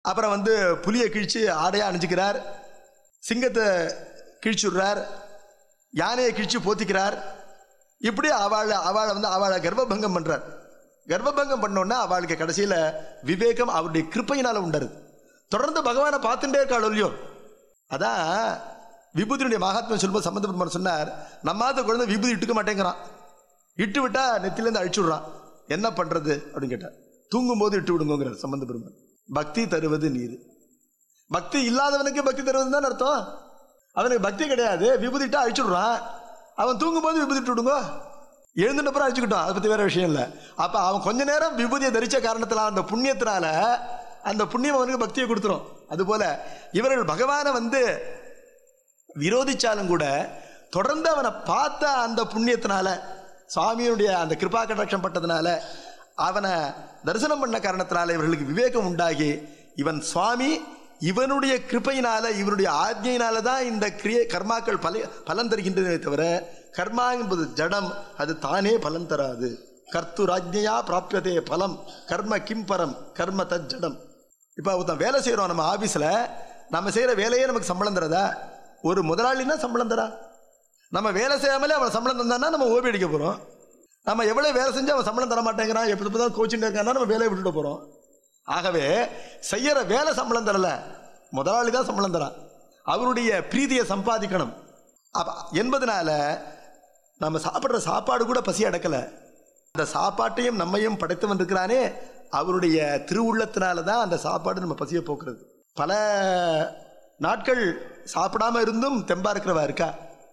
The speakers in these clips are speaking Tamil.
அப்புறம் வந்து புலியை கிழிச்சு ஆடையா அணிஞ்சுக்கிறார் சிங்கத்தை கிழிச்சு விடுறார் யானையை கிழிச்சு போத்திக்கிறார் இப்படி அவளை அவளை வந்து அவளை கர்ப்பபங்கம் பண்றார் கர்ப்பபங்கம் பண்ணோன்னா அவளுக்கு கடைசியில விவேகம் அவருடைய கிருப்பையினால உண்டருது தொடர்ந்து பகவானை பார்த்துட்டே இருக்காள் இல்லையோ அதான் விபூதியுடைய மகாத்மியம் சொல்லும்போது சம்பந்த பெருமான் சொன்னார் நம்மாத குழந்தை விபூதி இட்டுக்க மாட்டேங்கிறான் இட்டு விட்டா நெத்திலேருந்து அழிச்சு விடுறான் என்ன பண்றது அப்படின்னு கேட்டார் தூங்கும் போது இட்டு விடுங்கிறார் சம்பந்த பெருமான் பக்தி தருவது நீர் பக்தி இல்லாதவனுக்கு பக்தி தருவது தான் அர்த்தம் அவனுக்கு பக்தி கிடையாது விபூதிட்டா அழிச்சு விடுறான் அவன் தூங்கும் போது விபூதி இட்டு விடுங்க எழுந்துட்ட அப்புறம் அழிச்சுக்கிட்டோம் அதை பத்தி வேற விஷயம் இல்லை அப்ப அவன் கொஞ்ச நேரம் விபூதியை தரிச்ச காரணத்தினால அந்த புண்ணியத்தினால அந்த புண்ணியம் அவனுக்கு பக்தியை கொடுத்துரும் அதுபோல இவர்கள் பகவானை வந்து விரோதிச்சாலும் கூட தொடர்ந்து அவனை பார்த்த அந்த புண்ணியத்தினால சுவாமியுடைய அந்த கிருபா கடாட்சம் பட்டதுனால அவனை தரிசனம் பண்ண காரணத்தினால இவர்களுக்கு விவேகம் உண்டாகி இவன் சுவாமி இவனுடைய கிருபையினால இவனுடைய ஆజ్ఞையினால தான் இந்த கிரியை கர்மாக்கள் பல பலன் தருகின்றனே தவிர கர்மா என்பது ஜடம் அது தானே பலன் தராது கர்த்து ராஜ்ஞையா பிராபியதே பலம் கர்ம கிம் பரம் கர்ம தஜ்ஜடம் இப்போ ஒருத்தன் வேலை செய்கிறோம் நம்ம ஆஃபீஸில் நம்ம செய்கிற வேலையே நமக்கு சம்பளம் தரதா ஒரு முதலாளின்னா சம்பளம் தரா நம்ம வேலை செய்யாமலே அவன் சம்பளம் தந்தான்னா நம்ம ஓபி அடிக்க போகிறோம் நம்ம எவ்வளோ வேலை செஞ்சு அவன் சம்பளம் தர மாட்டேங்கிறான் எப்படி தான் கோச்சிங் இருக்கான்னா நம்ம வேலையை விட்டுட்டு போகிறோம் ஆகவே செய்யற வேலை சம்பளம் தரல முதலாளி தான் சம்பளம் தரான் அவருடைய பிரீதியை சம்பாதிக்கணும் அப்ப என்பதனால நம்ம சாப்பிட்ற சாப்பாடு கூட பசி அடக்கல அந்த சாப்பாட்டையும் நம்மையும் படைத்தவன் இருக்கிறானே அவருடைய திருவுள்ளத்தினால தான் அந்த சாப்பாடு நம்ம பசியை போக்குறது பல நாட்கள் சாப்பிடாம இருந்தும் தெம்பா இருக்கிறவா இருக்கா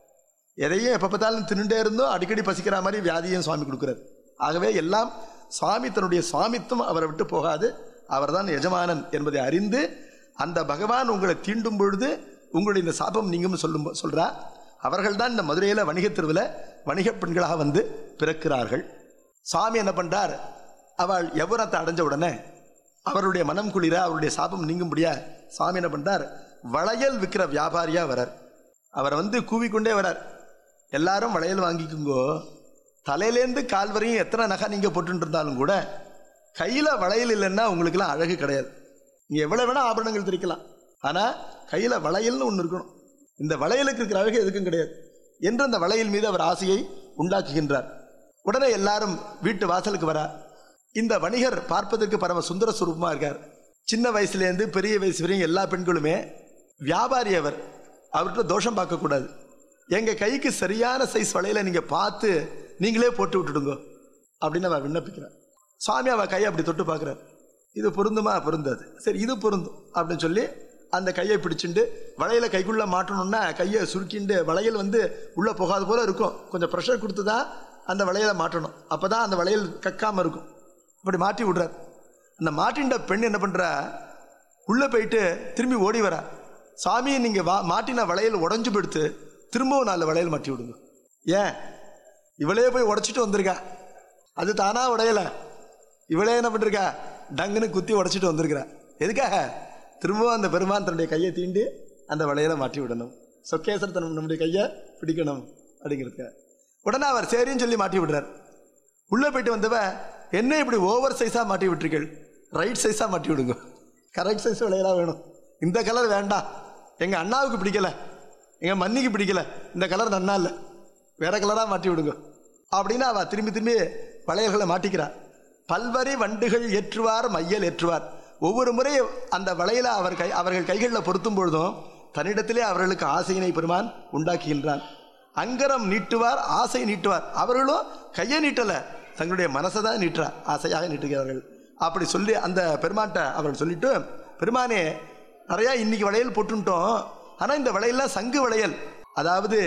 எதையும் எப்போ பார்த்தாலும் தின்னுட்டே இருந்தும் அடிக்கடி பசிக்கிற மாதிரி வியாதியும் சுவாமி கொடுக்குறாரு ஆகவே எல்லாம் சுவாமி தன்னுடைய சுவாமித்துவம் அவரை விட்டு போகாது அவர்தான் எஜமானன் என்பதை அறிந்து அந்த பகவான் உங்களை தீண்டும் பொழுது உங்களுடைய இந்த சாபம் நீங்கும் சொல்லும் சொல்றா அவர்கள் தான் இந்த மதுரையில் வணிகத் தெருவில் வணிகப் பெண்களாக வந்து பிறக்கிறார்கள் சுவாமி என்ன பண்றார் அவள் யவுனத்தை அடைஞ்ச உடனே அவருடைய மனம் குளிர அவருடைய சாபம் நீங்கும்படியா சுவாமி என்ன பண்றார் வளையல் விற்கிற வியாபாரியா வரார் அவரை வந்து கூவிக்கொண்டே வரார் எல்லாரும் வளையல் வாங்கிக்குங்கோ தலையிலேருந்து கால் வரையும் எத்தனை நகை நீங்கள் போட்டுட்டு இருந்தாலும் கூட கையில் வளையல் இல்லைன்னா உங்களுக்குலாம் அழகு கிடையாது நீங்கள் எவ்வளோ வேணால் ஆபரணங்கள் தெரிக்கலாம் ஆனால் கையில் வளையல்னு ஒன்று இருக்கணும் இந்த வளையலுக்கு இருக்கிற அழகு எதுக்கும் கிடையாது என்று அந்த வளையல் மீது அவர் ஆசையை உண்டாக்குகின்றார் உடனே எல்லாரும் வீட்டு வாசலுக்கு வரா இந்த வணிகர் பார்ப்பதற்கு பரம சுந்தர சுரூபமாக இருக்கார் சின்ன வயசுலேருந்து பெரிய வயசு வரையும் எல்லா பெண்களுமே வியாபாரி அவர் அவர்கிட்ட தோஷம் பார்க்கக்கூடாது எங்கள் கைக்கு சரியான சைஸ் வளையலை நீங்கள் பார்த்து நீங்களே போட்டு விட்டுடுங்க அப்படின்னு அவன் விண்ணப்பிக்கிறான் சுவாமி அவன் கையை அப்படி தொட்டு பார்க்குறார் இது பொருந்துமா பொருந்தாது சரி இது பொருந்தும் அப்படின்னு சொல்லி அந்த கையை பிடிச்சிண்டு வளையல கைக்குள்ளே மாட்டணும்னா கையை சுருக்கிண்டு வளையல் வந்து உள்ளே போகாத போல இருக்கும் கொஞ்சம் ப்ரெஷர் கொடுத்து தான் அந்த வளையலை மாட்டணும் அப்போ தான் அந்த வளையல் கக்காமல் இருக்கும் இப்படி மாட்டி விடுறார் அந்த மாட்டின்ற பெண் என்ன பண்ணுறா உள்ளே போயிட்டு திரும்பி ஓடி வரா சாமி நீங்கள் வா மாட்டின வளையல் உடஞ்சு போயிடுத்து திரும்பவும் நாலு வளையல் மாட்டி விடுங்க ஏன் இவளே போய் உடச்சிட்டு வந்திருக்கா அது தானா உடையல இவளே என்ன பண்ணிருக்கா டங்குன்னு குத்தி உடச்சிட்டு வந்திருக்கிறா எதுக்காக திரும்பவும் அந்த பெருமான் தன்னுடைய கையை தீண்டி அந்த வளையலை மாட்டி விடணும் சொக்கேசர் தன் நம்முடைய கையை பிடிக்கணும் அப்படிங்கிறதுக்காக உடனே அவர் சரின்னு சொல்லி மாட்டி விடுறார் உள்ளே போயிட்டு வந்தவ என்ன இப்படி ஓவர் சைஸாக மாட்டி விட்டுருக்கள் ரைட் சைஸாக மாட்டி விடுங்க கரெக்ட் சைஸ் விளையலா வேணும் இந்த கலர் வேண்டாம் எங்கள் அண்ணாவுக்கு பிடிக்கல எங்கள் மன்னிக்கு பிடிக்கல இந்த கலர் நன்னா இல்லை வேற கலராக மாட்டி விடுங்க அப்படின்னு அவ திரும்பி திரும்பி வளையல்களை மாட்டிக்கிறா பல்வரி வண்டுகள் ஏற்றுவார் மையல் ஏற்றுவார் ஒவ்வொரு முறை அந்த வளையலை அவர் கை அவர்கள் கைகளில் பொருத்தும் பொழுதும் தன்னிடத்திலே அவர்களுக்கு ஆசையினை பெருமான் உண்டாக்குகின்றான் அங்கரம் நீட்டுவார் ஆசை நீட்டுவார் அவர்களும் கையை நீட்டல தங்களுடைய மனசை தான் நீட்டுறா ஆசையாக நீட்டுகிறார்கள் அப்படி சொல்லி அந்த பெருமான்ட்ட அவர்கள் சொல்லிட்டு பெருமானே நிறையா இன்னைக்கு வளையல் போட்டுட்டோம் ஆனால் இந்த வளையல்லாம் சங்கு வளையல் அதாவது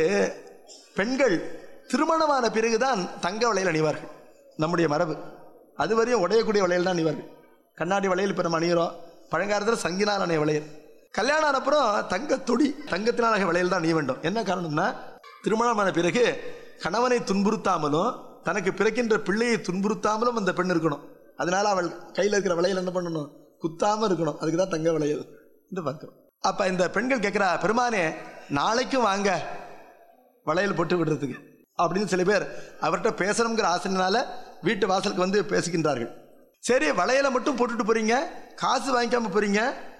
பெண்கள் திருமணமான பிறகுதான் தங்க வளையல் அணிவார்கள் நம்முடைய மரபு அது வரையும் உடையக்கூடிய வளையல் தான் அணிவார்கள் கண்ணாடி வளையல் இப்போ நம்ம அணிகிறோம் பழங்காலத்தில் சங்கினால் அணைய வளையல் கல்யாணம் ஆன அப்புறம் தங்க தொடி தங்கத்தினால் ஆகிய வளையல் தான் அணிய வேண்டும் என்ன காரணம்னா திருமணமான பிறகு கணவனை துன்புறுத்தாமலும் தனக்கு பிறக்கின்ற பிள்ளையை துன்புறுத்தாமலும் அந்த பெண் இருக்கணும் அதனால அவள் கையில் இருக்கிற வளையல் என்ன பண்ணணும் குத்தாம இருக்கணும் அதுக்கு தான் தங்க வளையல் என்று பார்க்கிறோம் அப்ப இந்த பெண்கள் கேட்கிறா பெருமானே நாளைக்கும் வாங்க வளையல் போட்டு விடுறதுக்கு அப்படின்னு சில பேர் அவர்கிட்ட பேசணுங்கிற ஆசைனால வீட்டு வாசலுக்கு வந்து பேசுகின்றார்கள் சரி வளையலை மட்டும் போட்டுட்டு போறீங்க காசு வாங்கிக்காம போறீங்க